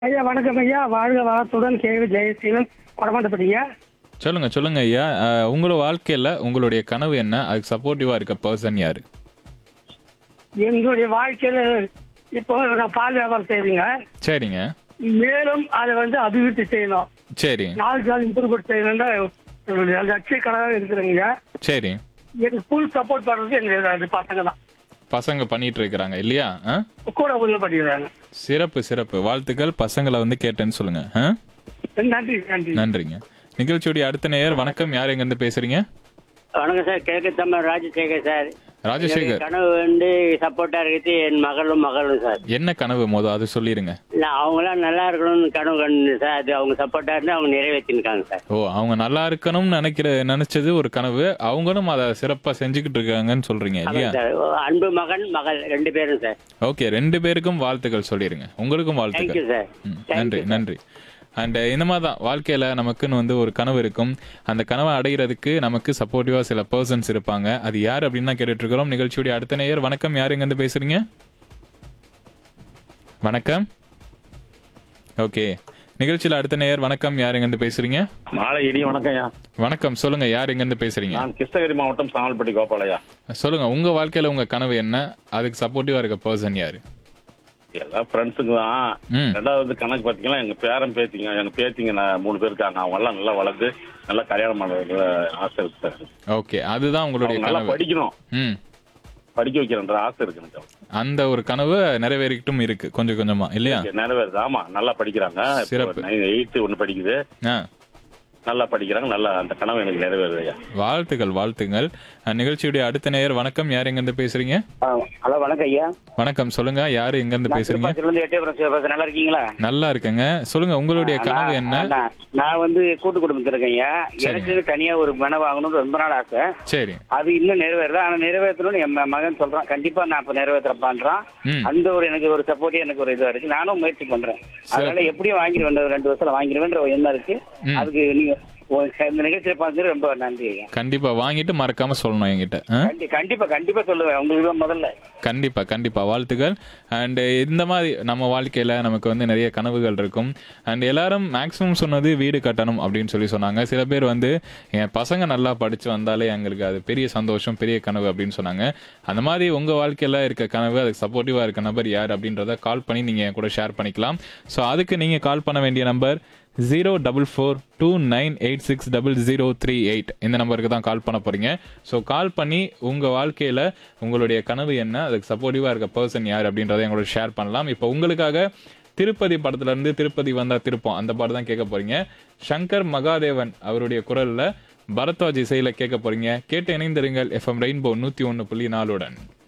ஐயா வணக்கம் ஐயா வாழ்க வளத்துடன் கேவி ஜெயசீலன் கொடமாட்டப்பட்டீங்க சொல்லுங்க சொல்லுங்க ஐயா அஹ், உங்களோட வாழ்க்கையில உங்களுடைய கனவு என்ன அதுக்கு சப்போர்ட்டிவா இருக்க பர்சன் யாரு எங்களுடைய வாழ்க்கையில இப்போ நான் பால் வியாபாரம் செய்றீங்க சரிங்க மேலும் அதை வந்து அபிவிருத்தி செய்யணும் சரி நாளுக்கு நாள் இம்ப்ரூவ்மெண்ட் செய்யணும்னு என்னுடைய லட்சிய கனவாக இருக்கிறேங்க சரி எனக்கு ஃபுல் சப்போர்ட் பண்றது எங்க அது பசங்க தான் பசங்க பண்ணிட்டு இருக்கிறாங்க இல்லையா ஆ? கூட உதவி பண்ணிக்கிறாங்க சிறப்பு சிறப்பு வாழ்த்துக்கள் பசங்களை வந்து கேட்டேன்னு சொல்லுங்க ஆ? நன்றி நன்றி நன்றிங்க நிகழ்ச்சியுடைய அடுத்த நேயர் வணக்கம் யார் எங்க இருந்து பேசுறீங்க வணக்கம் சார் கிழக்கு தமிழ் ராஜசேகர் சார் ராஜசேகர் என்னுடைய கனவு வந்து சப்போர்ட்டா இருக்குது என் மகளும் மகளும் சார் என்ன கனவு மோதல் அது சொல்லிருங்க நான் அவங்களாம் நல்லா இருக்கணும்னு கனவு கண்டு சார் அது அவங்க சப்போர்ட்டா இருந்து அவங்க நிறைவேற்றிருக்காங்க சார் ஓ அவங்க நல்லா இருக்கணும்னு நினைக்கிற நினைச்சது ஒரு கனவு அவங்களும் அதை சிறப்பா செஞ்சுக்கிட்டு இருக்காங்கன்னு சொல்றீங்க இல்லையா ஆமாம் சார் அன்பு மகன் மகள் ரெண்டு பேரும் சார் ஓகே ரெண்டு பேருக்கும் வாழ்த்துக்கள் சொல்லிருங்க உங்களுக்கும் தேங்க்யூ வாழ்த்துக்கள் சார் ம், நன்றி நன்றி அண்ட் இந்த மாதிரி தான் வாழ்க்கையில் நமக்குன்னு வந்து ஒரு கனவு இருக்கும் அந்த கனவை அடைகிறதுக்கு நமக்கு சப்போர்ட்டிவாக சில பர்சன்ஸ் இருப்பாங்க அது யார் அப்படின்னு தான் கேட்டுட்டு இருக்கிறோம் நிகழ்ச்சியுடைய அடுத்த நேயர் வணக்கம் யார் எங்கேருந்து பேசுறீங்க வணக்கம் ஓகே நிகழ்ச்சியில் அடுத்த நேயர் வணக்கம் யார் எங்கேருந்து பேசுறீங்க மாலை இனி வணக்கம்யா வணக்கம் சொல்லுங்க யார் எங்கேருந்து பேசுறீங்க நான் கிருஷ்ணகிரி மாவட்டம் சாமல்பட்டி கோபாலையா சொல்லுங்க உங்க வாழ்க்கையில உங்க கனவு என்ன அதுக்கு சப்போர்ட்டிவா இருக்க பர்சன் யாரு எல்லாம் ஃப்ரெண்ட்ஸுங்க தான் ம் ரெண்டாவது கணக்கு பார்த்தீங்கன்னா எங்க பேரன் பேத்திங்க எங்க பேத்திங்க நான் மூணு பேர் இருக்காங்க அவங்க எல்லாம் நல்லா வளர்ந்து நல்லா கல்யாணம் பண்ணுறது ஆசை இருக்கு சார் ஓகே அதுதான் உங்களுடைய அவங்க நல்லா கனவு படிக்கணும் ம் படிக்க வைக்கிறன்ற ஆசை இருக்கு எனக்கு அந்த ஒரு கனவு நிறைவேறிக்கிட்டும் இருக்கு கொஞ்சம் கொஞ்சமா இல்லையா நிறைவேறுது ஆமா நல்லா படிக்கிறாங்க சிறப்பு. எயித்து ஒன்று படிக்குது ஆ நல்லா படிக்கிறாங்க நல்லா அந்த கனவு எனக்கு நிறைவேறுது ஐயா வாழ்த்துக்கள் வாழ்த்துங்கள் அஹ், நிகழ்ச்சியுடைய அடுத்த நேயர் வணக்கம் யார் எங்கிருந்து பேசுறீங்க ஹலோ வணக்கம் ஐயா வணக்கம் சொல்லுங்க யாரு எங்கிருந்து பேசுறீங்க திருப்பதிலிருந்து எட்டயபுரம் சிவபாசன் நல்லா இருக்கீங்களா நல்லா இருக்கேங்க சொல்லுங்க உங்களுடைய கனவு என்ன நான் நான் வந்து கூட்டு குடும்பத்தில் இருக்கேன் ஐயா எனக்கு தனியா ஒரு மனை வாங்கணும்னு ரொம்ப நாள் ஆசை சரி அது இன்னும் நிறைவேறல ஆனா நிறைவேற்றணும்னு என் ம- மகன் சொல்றான் கண்டிப்பா நான் இப்ப நிறைவேற்றப்பான்றான் ம் அந்த ஒரு எனக்கு ஒரு சப்போர்ட் எனக்கு ஒரு இதுவா இருக்கு நானும் முயற்சி பண்றேன் அதனால எப்படியும் வாங்கிடுவேன் இந்த ரெண்டு வருஷத்துல வாங்கிடுவேன்ற ஒரு எண்ணம் இருக்கு ம். அதுக்கு நீங்க உங்க இந்த நிகழ்ச்சியை பார்த்து ரொம்ப நன்றி ஐயா கண்டிப்பா வாங்கிட்டு மறக்காம சொல்லணும் என்கிட்ட ஆ? கண்டி- கண்டிப்பா கண்டிப்பா சொல்லுவேன் உங்களுக்கு தான் முதல்ல கண்டிப்பா கண்டிப்பா வாழ்த்துக்கள் அண்ட் இந்த மாதிரி நம்ம வாழ்க்கையில நமக்கு வந்து நிறைய கனவுகள் இருக்கும் அண்ட் எல்லாரும் மேக்ஸிமம் சொன்னது வீடு கட்டணும் அப்படின்னு சொல்லி சொன்னாங்க சில பேர் வந்து என் பசங்க நல்லா படிச்சு வந்தாலே எங்களுக்கு அது பெரிய சந்தோஷம் பெரிய கனவு அப்படின்னு சொன்னாங்க அந்த மாதிரி உங்க வாழ்க்கையில இருக்க கனவு அதுக்கு சப்போர்ட்டிவா இருக்க நபர் யார் அப்படின்றத கால் பண்ணி நீங்க என் கூட ஷேர் பண்ணிக்கலாம் ஸோ அதுக்கு நீங்க கால் பண்ண வேண்டிய number zero double four two nine eight six double zero three eight இந்த நம்பருக்கு தான் கால் பண்ண போறீங்க ஸோ கால் பண்ணி உங்க வாழ்க்கையில உங்களுடைய கனவு என்ன அதுக்கு சப்போர்ட்டிவா இருக்க பர்சன் யார் அப்படின்றத எங்களோட ஷேர் பண்ணலாம் இப்போ உங்களுக்காக திருப்பதி படத்துல இருந்து திருப்பதி வந்தா திருப்பம் அந்த பாட்டு தான் கேட்க போறீங்க சங்கர் மகாதேவன் அவருடைய குரல்ல பரத்வாஜ் இசையில கேட்க போறீங்க கேட்டு இணைந்திருங்கள் எஃப்எம் ரெயின்போ நூத்தி ஒன்னு புள்ளி நாலுடன்